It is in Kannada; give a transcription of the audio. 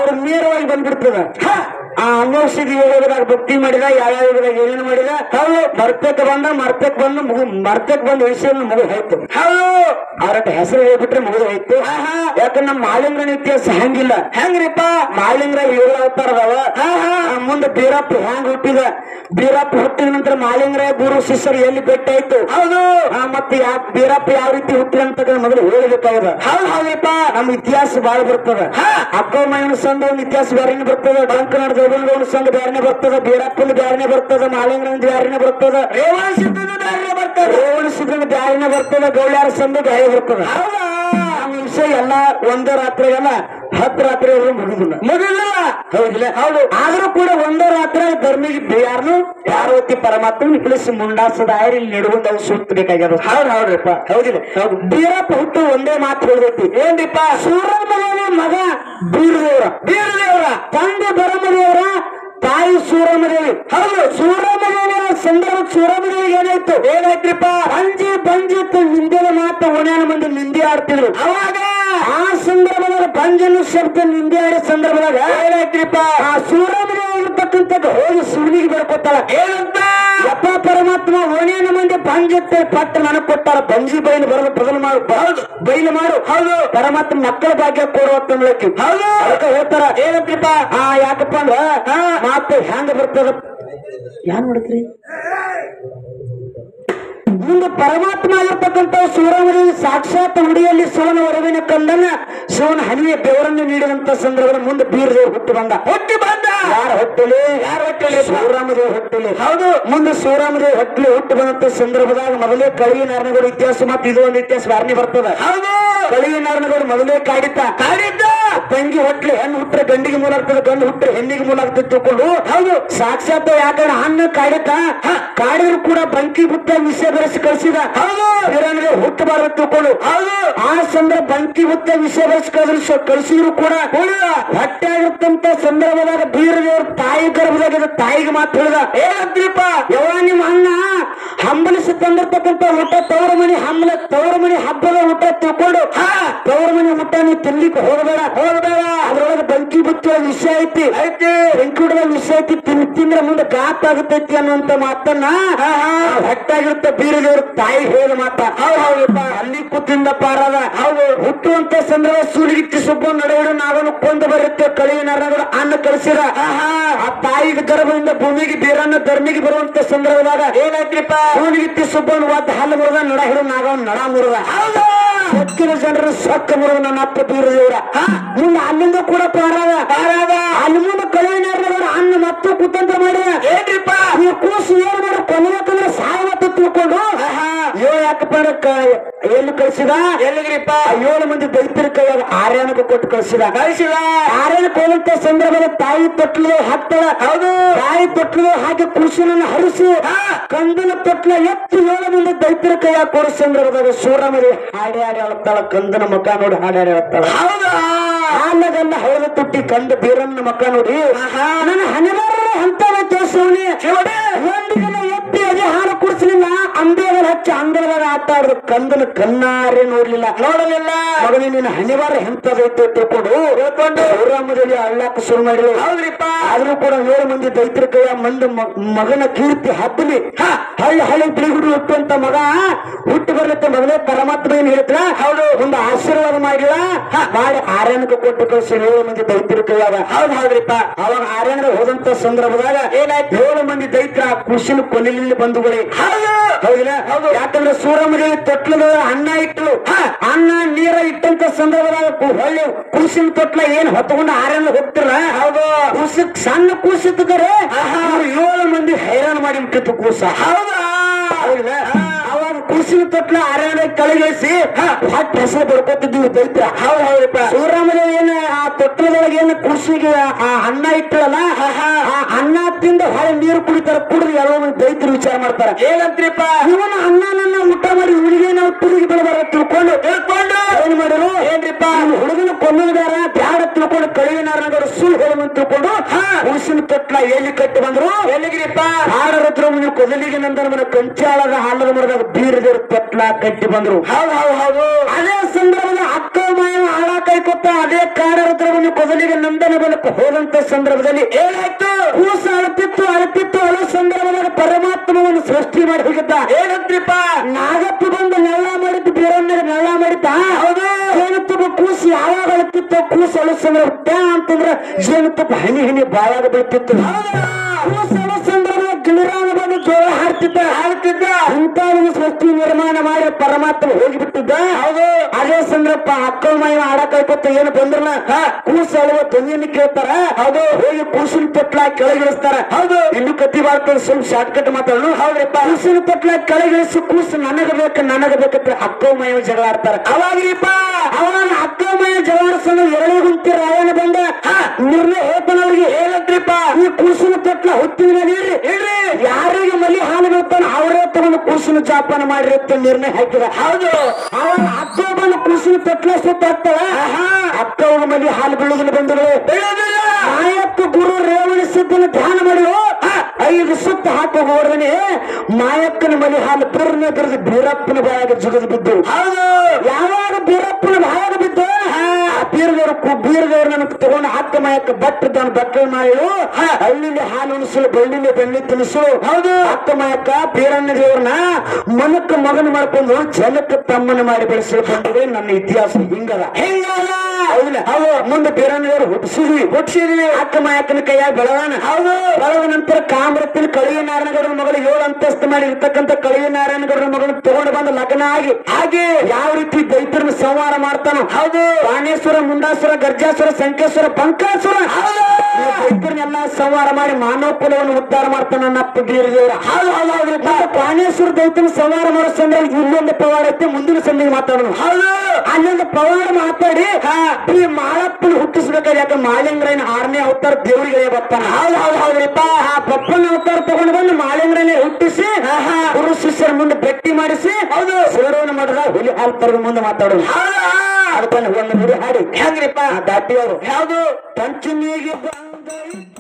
ಅವ್ರು ನೇರವಾಗಿ ಬಂದ್ಬಿಡ್ತದ ಆ ಅಮೌಷಧಿ ಯೋಗದಾಗ ಭಕ್ತಿ ಮಾಡಿದ ಯಾವ ಯೋಗದಾಗ ಏನೇನು ಮಾಡಿದ ಹೌದು ಮರ್ತಕ್ಕೆ ಬಂದ ಮರ್ತಕ್ಕೆ ಬಂದು ಮುಗು ಮರ್ತಕ್ಕೆ ಬಂದ ವಿಷಯ ಮುಗಿದು ಹೋಯ್ತು ಹೌದು ಅವ್ರ ಹೆಸರು ಹೇಳ್ಬಿಟ್ರೆ ಮುಗಿದು ಹೋಯ್ತು ಯಾಕಂದ್ರೆ ನಮ್ಮ ಮಾಳಿಂಗನ ಇತಿಹಾಸ ಹಂಗಿಲ್ಲ ಹೆಂಗ್ರಿಪ್ಪ ಮಾಳಿಂಗ್ರ ಏಳು ಅವತಾರದವ ಮುಂದೆ ಬೀರಪ್ಪ ಹೆಂಗ್ ಹುಟ್ಟಿದ ಬೀರಪ್ಪ ಹುಟ್ಟಿದ ನಂತರ ಮಾಳಿಂಗ್ರ ಗುರು ಶಿಷ್ಯರು ಎಲ್ಲಿ ಭೇಟಿ ಆಯ್ತು ಹೌದು ಮತ್ತೆ ಯಾ ಬೀರಪ್ಪ ಯಾವ ರೀತಿ ಹುಟ್ಟಿದ ಅಂತ ಮೊದಲು ಹೇಳಬೇಕಾಗದ ಹೌದು ಹೌದಪ್ಪ ನಮ್ಮ ಇತಿಹಾಸ ಬಾಳ ಬರ್ತದ ಅಕ್ಕ ಮೈನ ಸಂಘ ಒಂದು ಇತಿಹಾಸ ಬೇರೆನೆ ಬರ್ತದ ಡಂಕನಾಡ ದೇವನ ಸಂಘ ಬೇರೆನೆ ಬರ್ತದ ಬೀರಪ್ಪನ ಬೇರೆನೆ ಬರ್ತದ ಮಾಳಿಂಗನ ಬೇರೆನೆ ಬರ್ತದ ರೇವಣ ಸಿದ್ಧನ ಬೇರೆನೆ ಬರ್ತದ ರೇವಣ ಸಿದ್ಧನ ಬೇರೆನೆ ಬರ್ತದ ಗೌಳ್ಯಾರ ಸಂಘ ಬೇರೆ ಬರ್ತದ ನಮ್ಮ ವಿಷಯ ಎಲ್ಲ ಒಂದೇ ರಾತ್ರಿ ಎಲ್ಲ ಹತ್ತು ರಾತ್ರಿ ಮುಗಿದಿಲ್ಲ ಮುಗಿದಿಲ್ಲ ಹೌದಿಲ್ಲ ಹೌದು ಆದ್ರೂ ಕೂಡ ಒಂದೇ ರಾತ್ರಿ ಧರ್ಮಿಗೆ ಯಾರನು ಪಾರ್ವತಿ ಪರಮಾತ್ಮ ನಿಕ್ಲಿಸಿ ಮುಂಡಾಸದ ಆಯ್ರಿ ಇಲ್ಲಿ ನಡುಗೊಂದು ಅವ್ರು ಸುತ್ತಬೇಕಾಗ್ಯದ ಹೌದು ಹೌದ್ರಿಪ್ಪ ಹೌದಿಲ್ಲ ಹೌದು ಬೀರಪ್ಪ ಹುಟ್ಟು ಒಂದೇ ಮಾತು ಹೇಳ್ಬೇಕು ಏನ್ರಿಪ್ಪ ಸೂರಮ್ಮನ ಮಗ ಬೀರದೇವ್ರ ಬೀರದೇವ್ರ ತಂದೆ ಬರಮದೇವ್ರ ತಾಯಿ ಸೂರಮ್ಮದೇವಿ ಹೌದು ಸೂರಮ್ಮದೇವಿಯ ಸಂದರ್ಭ ಸೂರಮ್ಮದೇವಿಗೆ ಏನಾಯ್ತು ಏನಾಯ್ತ್ರಿಪ್ಪ ಬಂಜಿ ಬಂಜಿತ್ತು ನಿಂದಿನ ಮಾತು ಒಣ್ಯಾನ ಮಂದಿ ನಿಂದಿ ಆಡ್ತಿದ್ರು ಅವಾಗ ಆ ಸಂದರ್ಭದಾಗ ಬಂಜನ್ನು ಶಬ್ದ ನಿಂದಿ ಆಡೋ ಸಂದರ್ಭದಾಗ ಏನಾಯ್ತ್ರಿಪ್ಪ ಆ ಸೂರಮ್ಮದೇವಿ ಇರ್ತಕ್ಕಂಥ ಹೋಗಿ ಶಿವನಿಗೆ ಬರ್ಕೊತಾಳ ಏನಂತ ಯಪ್ಪ ಪರಮಾತ್ಮ ಓಣಿಯನ ಮಂದಿ ಬಂಜತ್ತೆ ಪಟ್ಟ ನನಗ್ ಕೊಟ್ಟಾರ ಬಂಜಿ ಬೈಲು ಬರೋದು ಬದಲು ಮಾಡು ಹೌದು ಬೈಲು ಮಾಡು ಹೌದು ಪರಮಾತ್ಮ ಮಕ್ಕಳ ಭಾಗ್ಯ ಕೊಡುವತ್ತಂದ್ಲಕ್ಕಿ ಹೌದು ಅದಕ್ಕೆ ಹೇಳ್ತಾರ ಏನಂತ್ರಿಪ್ಪ ಆ ಯಾಕಪ್ಪ ಅಂದ್ರ ಮಾತು ಹೆಂಗ ಬರ್ತದ ಯಾನ್ ಮಾಡ್ತೀರಿ ಮುಂದೆ ಪರಮಾತ್ಮ ಆಗಿರ್ತಕ್ಕಂಥ ಶಿವರಾಮದೇವಿ ಸಾಕ್ಷಾತ್ ಹುಡಿಯಲ್ಲಿ ಶಿವನ ವರವಿನ ಕಂದನ್ನ ಶಿವನ ಹನಿಯ ಬೆವರನ್ನು ನೀಡಿದಂತ ಸಂದರ್ಭದ ಮುಂದೆ ಬೀರದೇವ್ ಹುಟ್ಟು ಬಂದ ಹುಟ್ಟಿ ಬಂದ ಯಾರ ಹೊಟ್ಟೆಲಿ ಯಾರ ಹೊಟ್ಟೆಲಿ ಶಿವರಾಮದೇವ್ ಹೊಟ್ಟೆಲಿ ಹೌದು ಮುಂದೆ ಶಿವರಾಮದೇವ್ ಹೊಟ್ಟೆಲಿ ಹುಟ್ಟು ಬಂದಂತ ಸಂದರ್ಭದಾಗ ಮೊದಲೇ ಕಳಿಯ ನಾರಾಯಣಗೌಡ ಇತಿಹಾಸ ಮತ್ತು ಇದು ಒಂದು ಇತಿಹಾಸ ಬಾರನೆ ಬರ್ತದ ಹೌದು ಕಳಿಯ ನಾರಾಯಣಗೌಡ ಮೊದಲೇ ಕಾಡಿತ ಕಾಡಿದ್ದ ತಂಗಿ ಹೊಟ್ಲೆ ಹೆಣ್ಣು ಹುಟ್ರೆ ಗಂಡಿಗೆ ಮೂಲ ಆಗ್ತದೆ ಗಂಡು ಹುಟ್ರೆ ಹೆಣ್ಣಿಗೆ ಮೂಲ ಆಗ್ತದೆ ತಿಳ್ಕೊಂಡು ಹೌದು ಸಾಕ್ಷಾತ್ ಯಾಕಂದ್ರೆ ಹಣ್ಣು ಕಾಡಿತ ಕಾಡಿದ್ರು ಕೂಡ ಬಂಕಿ ಬುಟ್ಟ ವಿಷಯ ಬೆರೆಸಿ ಕಳಿಸಿದ ಹೌದು ಹಿರಣ್ಗೆ ಹುಟ್ಟಬಾರದು ತಿಳ್ಕೊಂಡು ಹೌದು ಆ ಸಂದರ್ಭ ಬಂಕಿ ಬುಟ್ಟ ವಿಷಯ ಬೆರೆಸಿ ಕಳಿಸಿ ಕಳಿಸಿದ್ರು ಕೂಡ ಹೊಟ್ಟೆ ಆಗಿರ್ತಂತ ಸಂದರ್ಭದಾಗ ಬೀರದೇವ್ರ ತಾಯಿ ಗರ್ಭದಾಗ ತಾಯಿಗೆ ಮಾತು ಹೇಳಿದ ಏನಂತ್ರಿಪ್ಪ ಯವ ನಿಮ್ಮ ಅಣ್ಣ ಹಂಬಲಿಸಿ ತಂದಿರ್ತಕ್ಕಂಥ ಊಟ ತವರ ಮನಿ ಹಂಬಲ ತವರ ಮನಿ ಹಬ್ಬದ ಊಟ ತಿಳ್ಕೊಂಡು ತವರ ಮನಿ ಊಟ ನೀವು ತಿನ್ಲಿಕ್ಕೆ ಹೋಗಬೇಡ ಹೋಗಬೇಡ ಅದ್ರೊಳಗೆ ಬಂಕಿ ಬುಚ್ಚುವ ವಿಷಯ ಐತಿ ಐತಿ ಬೆಂಕಿ ಹಿಡಿದ ವಿಷಯ ಐತಿ ತಿನ್ ತಿಂದ್ರೆ ಮುಂದೆ ಗಾತ್ ಆಗುತ್ತೈತಿ ಅನ್ನುವಂತ ಮಾತನ್ನ ಹೊಟ್ಟಾಗಿರುತ್ತೆ ಬೀರದೇವ್ರ ತಾಯಿ ಹೇಳಿದ ಮಾತ ಹೌದು ಹೌದಪ್ಪ ಅಲ್ಲಿ ಕೂತಿಂದ ಪಾರದ ಹೌದು ಹುಟ್ಟುವಂತ ಸಂದರ್ಭ ಸೂಲಿಗಿತ್ತಿ ಸುಬ್ಬ ನಡುವೆ ನಾವನು ಕೊಂದು ಬರುತ್ತೆ ಕಳಿಯ ನರಗಳು ಅನ್ನ ಕಳಿಸಿದ ಆ ತಾಯಿಗೆ ಗರ್ಭದಿಂದ ಭೂಮಿಗೆ ಬೀರನ್ನ ಧರ್ಮಿಗೆ ಬರುವಂತ ಸಂದರ್ಭದಾಗ ಏನಾಯ್ತ್ರಿಪ್ಪ ಸೂಲಿಗಿತ್ತಿ ಸುಬ್ಬನ ಒದ್ದ ಹಲ್ಲು ಮುರಿದ ನಡ ಹಿಡಿದು ನಾಗವನ್ ನಡ ಮುರಿದ ಸೊಕ್ಕಿನ ಜನರು ಸೊಕ್ಕ ಮುರಿದ ನನ್ನ ಅಪ್ಪ ಬೀರದೇವ್ರ ಮುಂದೆ ಅಲ್ಲಿಂದ ಕೂಡ ಪಾರಾದ ಪಾರಾದ ಅಲ್ಲಿ ಮುಂದೆ ಕಳಿಯ ನರಗಳು ಅನ್ನ ಮತ್ತು ಕುತಂತ್ರ ಮಾಡಿದ ಏನ್ರಿಪ್ಪ ಈ ಕೂಸು ಏನ್ ಮಾಡಿ ಕೊನೆಯಕ್ಕಂದ್ರೆ ಸಾಯವತ್ತು ತಿಳ್ಕೊಂಡು ಅಯ್ಯೋ ಯಾಕಪ್ಪ ಅಂದ್ರೆ ಕ- ಎಲ್ಲಿ ಕಳ್ಸಿದ ಎಲ್ಲಿಗ್ರಿಪ್ಪ ಏಳು ಮಂದಿ ದೈತ್ಯರ ಕೈಯಾಗ ಆರ್ಯಾನಕ್ಕೆ ಕೊಟ್ಟು ಕಳ್ಸಿದ ಕಳಿಸಿದ ಆರ್ಯಾನಕ್ಕೆ ಹೋದಂತ ಸಂದರ್ಭದ ತಾಯಿ ತೊಟ್ಲು ಹತ್ತಳ ಹೌದು ತಾಯಿ ತೊಟ್ಲು ಹಾಗೆ ಕೃಷಿನನ್ನು ಹರಿಸಿ ಕಂದನ ತೊಟ್ಲ ಎತ್ತು ಏಳು ಮಂದಿ ದೈತ್ಯರ ಕೈಯಾಗ ಕೊಡೋ ಸಂದರ್ಭದಾಗ ಸೂರಮದಿ ಹಾಡಿ ಹಾಡಿ ಅಳತ್ತಾಳ ಕಂದನ ಮಕ್ಕ ನೋಡಿ ಹಾಡಿ ಹಾಡಿ ಅಳತ್ತಾಳ ಹೌದಾ ಆಮೇಗಲ್ಲ ಹೌದು ತುಟ್ಟಿ ಕಂದ ಬೀರನ್ನ ಮಕ್ಕ ನೋಡಿ ನನ್ನ ಹಣೆಬಾರ ಅಂತವ ತೋರ್ಸವನಿ ಒಂದಿನ ಎತ್ತಿ ಅದೇ ಹಾಲು ಕುಡಿಸಲಿಲ್ಲ ಅಂಬೇಗಳ ಹಚ್ಚಿ ಅಂಗಳದಾಗ ಆಟ ಆಡಿದ ಕಂದನ ಕಣ್ಣಾರೆ ನೋಡ್ಲಿಲ್ಲ ನೋಡಲಿಲ್ಲ ಮಗನಿ ನಿನ್ನ ಹಣೆಬಾರ ಎಂತದೈತೆ ತಿಳ್ಕೊಂಡು ಹೇಳ್ಕೊಂಡು ಶ್ರೀರಾಮದಲ್ಲಿ ಅಳ್ಳಾಕ ಶುರು ಮಾಡಿದ್ರು ಹೌದ್ರಿಪ್ಪ ಆದ್ರೂ ಕೂಡ ಏಳು ಮಂದಿ ದೈತ್ರ ಕೈಯ ಮಂದಿ ಮ- ಮಗನ ಕೀರ್ತಿ ಹಬ್ಬಲಿ ಹಳ್ಳಿ ಹಳ್ಳಿ ಬಿಳಿಗುಡು ಹುಟ್ಟುವಂತ ಮಗ ಹುಟ್ಟು ಬರ್ಲಿಕ್ಕೆ ಮೊದಲೇ ಪರಮಾತ್ಮ ಏನ್ ಹೇಳ್ತಾರ ಹೌದು ಒಂದು ಆಶೀರ್ವಾದ ಮಾಡಿಲ್ಲ ಮಾಡಿ ಆರ್ಯನಕ್ಕೆ ಕೊಟ್ಟು ಕಳಿಸಿ ಏಳು ಮಂದಿ ದೈತ್ಯರ ಕೈಯಾಗ ಹೌದು ಹೌದ್ರಿಪ್ಪ ಅವಾಗ ಆರ್ಯನ ಹೋದಂತ ಸಂದರ್ಭದಾಗ ಏನಾಯ್ತು ಏಳು ಮಂದಿ ದೈತ್ರ ಆ ಕುಶಿನ ಕೊನೆಯಲ್ಲಿ ಬಂಧುಗಳೇ ಹೌದು ಹೌದಿಲ್ಲ ಹೌದು ಯಾಕಂದ್ರೆ ಸೂರಮ್ಮದೇವಿ ತೊಟ್ಲದ ಅನ್ನ ಇಟ್ಟಳು ಅನ್ನ ನೀರ ಇಟ್ಟಂತ ಸಂದರ್ಭದಾಗ ಕು- ಹೊಳ್ಳಿ ಕೂಸಿನ ತೊಟ್ಲ ಏನ್ ಹೊತ್ಕೊಂಡು ಆರ್ಯನ ಹೋಗ್ತಿರ ಹೌದು ಕೂಸ ಸಣ್ಣ ಕೂಸಿದ್ದಾರೆ ಏಳು ಮಂದಿ ಹೈರಾಣ ಮಾಡಿ ಬಿಟ್ಟಿತ್ತು ಕೂಸ ಹೌದಾ ಹೌದಿಲ್ಲ ಅವಾಗ ಕೂಸಿನ ತೊಟ್ಲ ಅರಣ್ಯ ಕೆಳಗಿಳಿಸಿ ಹೊಟ್ಟೆ ಹೆಸರು ಬರ್ಕೊತಿದ್ವಿ ದೈತ್ರ ಹೌದು ಹೌದಪ್ಪ ಶಿವರಾಮದೇವ ಏನ ಆ ತೊಟ್ಲದೊಳಗೆ ಏನು ಕೂಸಿಗೆ ಆ ಅನ್ನ ಇಟ್ಟಳಲ್ಲ ಆ ಅನ್ನ ತಿಂದು ಹೊಳೆ ನೀರು ಕುಡಿತಾರ ಕುಡಿದು ಯಾವ ಮಂದಿ ದೈತ್ರು ವಿಚಾರ ಮಾಡ್ತಾರ ಏನಂತ್ರಿಪ್ಪ ಇವನ ಅನ್ನ ನನ್ನ ಊಟ ಮಾಡಿ ಹುಡುಗಿ ನಾವು ತುರುಗಿ ಬೆಳಬಾರ ತಿಳ್ಕೊಂಡು ತಿಳ್ಕೊಂಡು ಏನ್ ಮಾಡಿರು ಏನ್ರಿಪ್ಪ ಹುಡುಗನ ಕೊಂದು ಬೇಡ ಬ್ಯಾಡ ತಿಳ್ಕೊಂಡು ಕಳಿಗೆ ನಾರಾಯಣಗೌಡ ಸುಳ್ಳು ಹೇಳುವಂತ ತಿಳ್ಕೊಂಡು ಕೂಸಿನ ತೊಟ್ಲ ಎಲ್ಲಿ ಕಟ್ಟಿ ಬಂದ್ರು ಎಲ್ಲಿಗಿರಿಪ್ಪ ಹಾಡರತ್ರ ಮುಂದೆ ಕೊದಲಿಗೆ ನಂದನ ಮನ ಕಂಚಾಳದ ಹಾಲದ ಮರದಾಗ ಬೀರದೆ ದೇವ್ರ ಪೆಟ್ಲ ಕಟ್ಟಿ ಬಂದ್ರು ಹೌದು ಹೌದು ಹೌದು ಅದೇ ಸಂದರ್ಭದಲ್ಲಿ ಅಕ್ಕ ಮಾಯ ಹಾಳ ಕೈಕೊತ್ತ ಅದೇ ಕಾಡರದ್ರವನ್ನು ಕೊದಲಿಗೆ ನಂದನ ಬಲಕ್ಕೆ ಹೋದಂತ ಸಂದರ್ಭದಲ್ಲಿ ಏನಾಯ್ತು ಕೂಸ ಅಳತಿತ್ತು ಅಳತಿತ್ತು ಅಳೋ ಸಂದರ್ಭದಾಗ ಪರಮಾತ್ಮವನ್ನು ಸೃಷ್ಟಿ ಮಾಡಿ ಹೋಗಿದ್ದ ಏನಂತ್ರಿಪ್ಪ ನಾಗಪ್ಪ ಬಂದು ನೆಲ್ಲ ಮಾಡಿದ್ದು ಬೇರೊಂದಾಗ ನೆಲ್ಲ ಮಾಡಿದ್ದ ಹೌದು ಜೇನುತುಪ್ಪ ಕೂಸು ಯಾವಾಗ ಅಳುತ್ತಿತ್ತು ಕೂಸು ಅಳು ಸಂದರ್ಭ ಟ್ಯಾ ಅಂತಂದ್ರ ಜೇನುತುಪ್ಪ ಹನಿ ಹನಿ ಬಾಯಾಗ ಬೀಳ್ತಿತ್ತು ಕೂಸು ಅಳು ಸಂದರ್ಭ ಗಿಳಿರಾಮ ಬಂದು ಜೋಳ ಹಾಡ್ತಿದ್ದ ಹಾಡ್ತಿದ್ದ ಇಂಥ ಒಂದು ಸೃಷ್ಟಿ ನಿರ್ಮಾಣ ಮಾಡಿ ಪರಮಾತ್ಮ ಹೋಗಿಬಿಟ್ಟಿದ್ದ ಹೌದು ಅದೇ ಸಂದರ್ಭ ಅಕ್ಕ ಮೈ ಆಡಕಾಯ್ಕೊತ ಏನು ಬಂದ್ರಲ್ಲ ಕೂಸು ಅಳುವ ಧ್ವನಿಯನ್ನು ಕೇಳ್ತಾರ ಹೌದು ಹೋಗಿ ಕೂಸಿನ ಪೆಟ್ಲ ಕೆಳಗಿಳಿಸ್ತಾರ ಹೌದು ಇನ್ನು ಕತ್ತಿ ಬಾರ್ತದ ಸ್ವಲ್ಪ ಶಾರ್ಟ್ ಕಟ್ ಮಾತಾಡೋಣ ಹೌದ್ರಪ್ಪ ಕೂಸಿನ ಪೆಟ್ಲ ಕೆಳಗಿಳಿಸಿ ಕೂಸು ನನಗ ಬೇಕು ನನಗ ಬೇಕಂತ ಅಕ್ಕ ಮೈ ಜಗಳ ಆಡ್ತಾರ ಅವಾಗ್ರಿಪ್ಪ ಅವನ ಅಕ್ಕ ಮೈ ಜಗಳಾಡ್ಸೋಣ ಎರಡೇ ಗುಂತಿ ರಾಯನ ಬಂದ ನಿರ್ಣಯ ಹೇಳ್ತಾನ ಅವ್ರಿಗೆ ಏನಂತ್ರಿಪ್ಪ ಈ ಕೂಸಿನ ಪೆಟ್ಲ ಹುಟ್ಟಿನ ಮೇಲೆ ಇಡ್ರಿ ಇಡ್ರಿ ಯಾರಿಗೆ ಮಲಿ ಹಾಲು ಬೀಳ್ತಾನ ಅವರೇ ತಗೊಂಡು ಕೂಸಿನ ಜಾಪಾನ ಮಾಡಿರುತ್ತೆ ನಿರ್ಣಯ ಹಾಕಿದ ಹೌದು ಅವನ ಅಕ್ಕ ಬಂದು ಕೂಸಿನ ಪೆಟ್ಲ ಸುತ್ತ ಹಾಕ್ತಾಳ ಅಕ್ಕ ಅವ್ನ ಮಲಿ ಹಾಲು ಬೀಳುದಿಲ್ಲ ಬಂಧುಗಳು ಬೀಳೋದಿಲ್ಲ ಮಾಯಕ್ಕ ಗುರು ರೇವಣ ಸಿದ್ಧನ ಧ್ಯಾನ ಮಾಡಿ ಐದು ಸುತ್ತ ಹಾಕೋ ಹೋದ್ರೆ ಮಾಯಕ್ಕನ ಮಲಿ ಹಾಲು ಬಿರ್ನ ಬಿರಿದು ಬೀರಪ್ಪನ ಬಾಯಾಗ ಜಿಗಿದು ಬಿದ್ದು ಹೌದು ಯಾವಾಗ ಬೀರಪ್ಪನ ಬಾಯಾಗ ಬಿದ್ದು ಆ ಬೀರದವ್ರು ಬೀರದವ್ರು ನನಗೆ ತಗೊಂಡು ಹಕ್ಕ ಮಾಯಕ್ಕ ಬಟ್ಟಿದ್ದಾನ ಬಟ್ಟೆ ಮಾಡಿ ಹಳ್ಳಿಲಿ ಹಾಲು ಉಣಿಸಲು ಬಳ್ಳಿಲಿ ಬೆಣ್ಣೆ ತಿನಿಸಲು ಹೌದು ಅಕ್ಕ ಮಾಯಕ್ಕ ಬೀರಣ್ಣ ದೇವ್ರನ್ನ ಮನಕ್ಕ ಮಗನ ಮಾಡ್ಕೊಂಡು ಜನಕ್ಕೆ ತಮ್ಮನ ಮಾಡಿ ಬೆಳೆಸಲು ಬಂದಿದೆ ನನ್ನ ಇತಿಹಾಸ ಹಿಂಗದ ಹೆಂಗಲ್ಲ ಹೌದಿಲ್ಲ ಹೌದು ಮುಂದೆ ಬೀರಣ್ಣದೇವ್ರು ಹುಟ್ಟಿಸಿದ್ವಿ ಹುಟ್ಟಿಸಿದ್ವಿ ಅಕ್ಕ ಮಾಯಕ್ಕನ ಕೈಯಾಗ ಬೆಳಗಾನ ಹೌದು ಬೆಳೆದ ನಂತರ ಕಾಮರತ್ತಿನ ಕಳಿಯ ನಾರಾಯಣಗೌಡರ ಮಗಳು ಏಳು ಅಂತಸ್ತು ಮಾಡಿ ಇರ್ತಕ್ಕಂಥ ಕಳಿಯ ನಾರಾಯಣಗೌಡರ ಮಗಳನ್ನ ತಗೊಂಡು ಬಂದು ಲಗ್ನ ಆಗಿ ಹಾಗೆ ಯಾವ ರೀತಿ ದೈತ್ಯರನ್ನ ಸಂಹಾರ ಮಾಡ್ತಾನ ಹೌದು ಬಾಣೇಶ್ವರ ಮುಂಡಾಸುರ ಗರ್ಜಾಸುರ ಸಂಕೇಶ್ವರ ಬಂಕಾಸುರ ಈ ದೈತ್ಯರನ್ನೆಲ್ಲ ಸಂಹಾರ ಮಾಡಿ ಮಾನವ ಕುಲವನ್ನು ಉದ್ಧಾರ ಮಾಡ್ತಾನ ನಪ್ಪ ಬೀರದೇವ್ರ ಹೌದು ಹೌದು ಹೌದು ಮತ್ತೆ ಪ್ರಾಣೇಶ್ವರ ದೈತ್ಯನ ಸಂಹಾರ ಮಾಡೋ ಸಂದರ್ಭ ಇಲ್ಲೊಂದು ಪವಾಡ ಐತಿ ಮುಂದಿನ ಸಂದಿಗೆ ಮಾತಾಡೋಣ ಹೌದು ಅಲ್ಲೊಂದು ಪವಾಡ ಮಾತಾಡಿ ಈ ಮಾಳಪ್ಪನ ಹುಟ್ಟಿಸ್ಬೇಕಾದ್ರೆ ಯಾಕೆ ಮಾಳಿಂಗ್ರೈನ ಆರನೇ ಅವತಾರ ದೇವರಿಗೆ ಬರ್ತಾನ ಹೌದು ಹೌದು ಹೌದ್ರಿಪ್ಪ ಆ ಪಪ್ಪನ ಅವತಾರ ತಗೊಂಡು ಬಂದು ಮಾಳಿಂಗ್ರನೇ ಹುಟ್ಟಿಸಿ ಗುರು ಶಿಷ್ಯರ ಮುಂದೆ ಭೇಟಿ ಮಾಡಿಸಿ ಹೌದು ಸೇರೋನ ಮಠದ ಹುಲಿ ಹಾಲು ತರದ ಮುಂದೆ ಮಾತಾಡೋದು ಅದಕ್ಕೊಂದು ಒಂದು ಹುಡಿ ಹಾಡಿ ಹೆಂಗ್ರಿಪ್ಪ ದಾಟಿ ಅವರು ಯಾವುದು ಪಂಚಮಿಗೆ ಬಂದೈತೆ